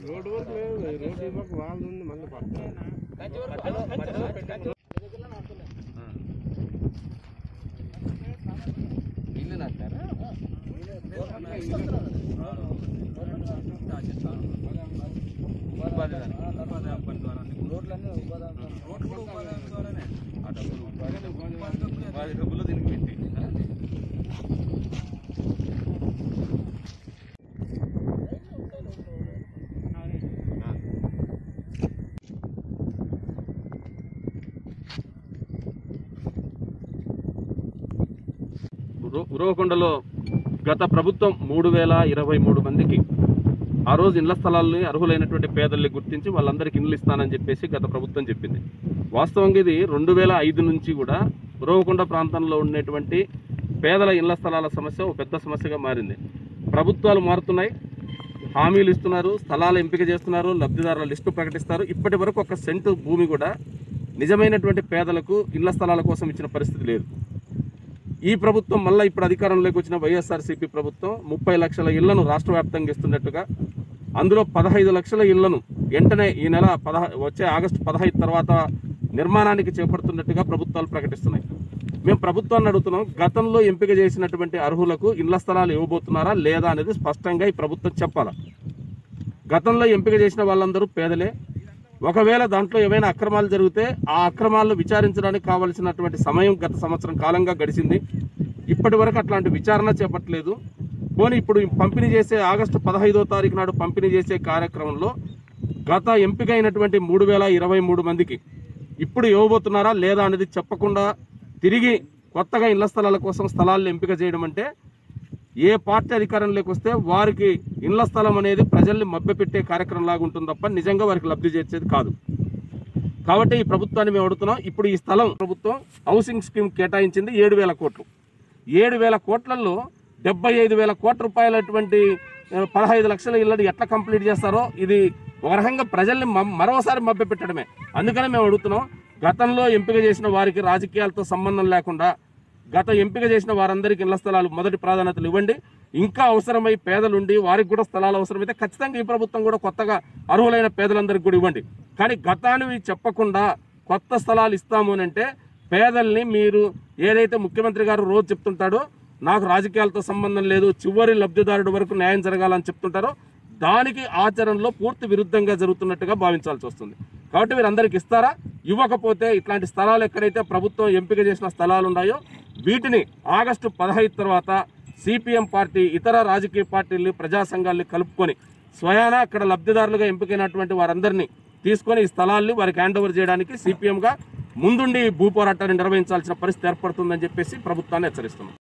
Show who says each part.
Speaker 1: Road వరకు లేదు road వరకు వాళ్ళు ఉంది మళ్ళీ పక్కన
Speaker 2: ఇల్లు నాటారా ఉపాధి హామీ. ఆ డబ్బులు ఉపాధి ఉపాధి డబ్బులు దీనికి పెట్టి ఆ?
Speaker 3: ఉరవ- ఉరవకొండలో గత ప్రభుత్వం మూడు వేల ఇరవై మూడు మందికి ఆ రోజు ఇళ్ల స్థలాల్ని అర్హులైనటువంటి పేదల్ని గుర్తించి వాళ్ళందరికీ ఇల్లు ఇస్తానని చెప్పేసి గత ప్రభుత్వం చెప్పింది వాస్తవంగా ఇది రెండు వేల ఐదు నుంచి కూడా ఉరవకొండ ప్రాంతంలో ఉండేటువంటి పేదల ఇళ్ల స్థలాల సమస్య ఒక పెద్ద సమస్యగా మారింది ప్రభుత్వాలు మారుతున్నాయి హామీలు ఇస్తున్నారు స్థలాలు ఎంపిక చేస్తున్నారు లబ్ధిదారుల లిస్టు ప్రకటిస్తారు ఇప్పటి వరకు ఒక సెంటు భూమి కూడా నిజమైనటువంటి పేదలకు ఇళ్ల స్థలాల కోసం ఇచ్చిన పరిస్థితి లేదు ఈ ప్రభుత్వం మళ్ళీ ఇప్పుడు అధికారంలోకి వచ్చిన వైఎస్ఆర్సీపీ ప్రభుత్వం ముప్పై లక్షల ఇళ్లను రాష్ట్ర వ్యాప్తంగా ఇస్తున్నట్టుగా అందులో పదహైదు లక్షల ఇళ్లను వెంటనే ఈ నెల పదహ వచ్చే ఆగస్టు పదహైదు తర్వాత నిర్మాణానికి చేపడుతున్నట్టుగా ప్రభుత్వాలు ప్రకటిస్తున్నాయి మేము ప్రభుత్వాన్ని అడుగుతున్నాం గతంలో ఎంపిక చేసినటువంటి అర్హులకు ఇళ్ల స్థలాలు ఇవ్వబోతున్నారా లేదా అనేది స్పష్టంగా ఈ ప్రభుత్వం చెప్పాలి గతంలో ఎంపిక చేసిన వాళ్ళందరూ పేదలే ఒకవేళ దాంట్లో ఏమైనా అక్రమాలు జరిగితే ఆ అక్రమాలను విచారించడానికి కావలసినటువంటి సమయం గత సంవత్సరం కాలంగా గడిచింది ఇప్పటి వరకు అట్లాంటి విచారణ చేపట్టలేదు పోనీ ఇప్పుడు పంపిణీ చేసే ఆగస్టు పదహైదో తారీఖు నాడు పంపిణీ చేసే కార్యక్రమంలో గత ఎంపిక అయినటువంటి మూడు వేల ఇరవై మూడు మందికి ఇప్పుడు ఇవ్వబోతున్నారా లేదా అనేది చెప్పకుండా తిరిగి కొత్తగా ఇళ్ల స్థలాల కోసం స్థలాలను ఎంపిక చేయడం అంటే ఏ పార్టీ అధికారంలోకి వస్తే వారికి ఇళ్ల స్థలం అనేది ప్రజల్ని మభ్యపెట్టే కార్యక్రమం లాగా ఉంటుంది తప్ప నిజంగా వారికి లబ్ధి చేసేది కాదు కాబట్టి ఈ ప్రభుత్వాన్ని మేము అడుగుతున్నాం ఇప్పుడు ఈ స్థలం ప్రభుత్వం హౌసింగ్ స్కీమ్ కేటాయించింది ఏడు వేల కోట్లు ఏడు వేల కోట్లలో డెబ్బై ఐదు వేల కోట్ల రూపాయలటువంటి ఆ, పదహైదు లక్షల ఇళ్ళని ఎట్లా కంప్లీట్ చేస్తారో ఇది ఒక రకంగా ప్రజల్ని మ- మరోసారి మభ్యపెట్టడమే అందుకనే మేము అడుగుతున్నాం గతంలో ఎంపిక చేసిన వారికి రాజకీయాలతో సంబంధం లేకుండా గత ఎంపిక చేసిన వారందరికీ ఇళ్ల స్థలాలు మొదటి ప్రాధాన్యతలు ఇవ్వండి ఇంకా అవసరమై పేదలుండి వారికి కూడా స్థలాలు అవసరమైతే ఖచ్చితంగా ఈ ప్రభుత్వం కూడా కొత్తగా అర్హులైన పేదలందరికీ కూడా ఇవ్వండి కానీ గతాన్ని చెప్పకుండా కొత్త స్థలాలు ఇస్తాము అని అంటే పేదల్ని మీరు ఏదైతే ముఖ్యమంత్రి గారు రోజు చెప్తుంటాడో నాకు రాజకీయాలతో సంబంధం లేదు చివరి లబ్ధిదారుడి వరకు న్యాయం జరగాలని చెప్తుంటారో దానికి ఆచరణలో పూర్తి విరుద్ధంగా జరుగుతున్నట్టుగా భావించాల్సి వస్తుంది కాబట్టి వీరందరికి ఇస్తారా ఇవ్వకపోతే ఇట్లాంటి స్థలాలు ఎక్కడైతే ప్రభుత్వం ఎంపిక చేసిన స్థలాలు ఉన్నాయో వీటిని ఆగస్టు పదహైదు తర్వాత సిపిఎం పార్టీ ఇతర రాజకీయ పార్టీలు ప్రజా సంఘాలని కలుపుకొని స్వయాన అక్కడ లబ్ధిదారులుగా ఎంపికైనటువంటి వారందరినీ తీసుకొని ఈ స్థలాల్ని వారికి హ్యాండ్ ఓవర్ చేయడానికి సిపిఎంగా ముందుండి భూ పోరాటాన్ని నిర్వహించాల్సిన పరిస్థితి ఏర్పడుతుందని చెప్పేసి ప్రభుత్వాన్ని హెచ్చరిస్తున్నాం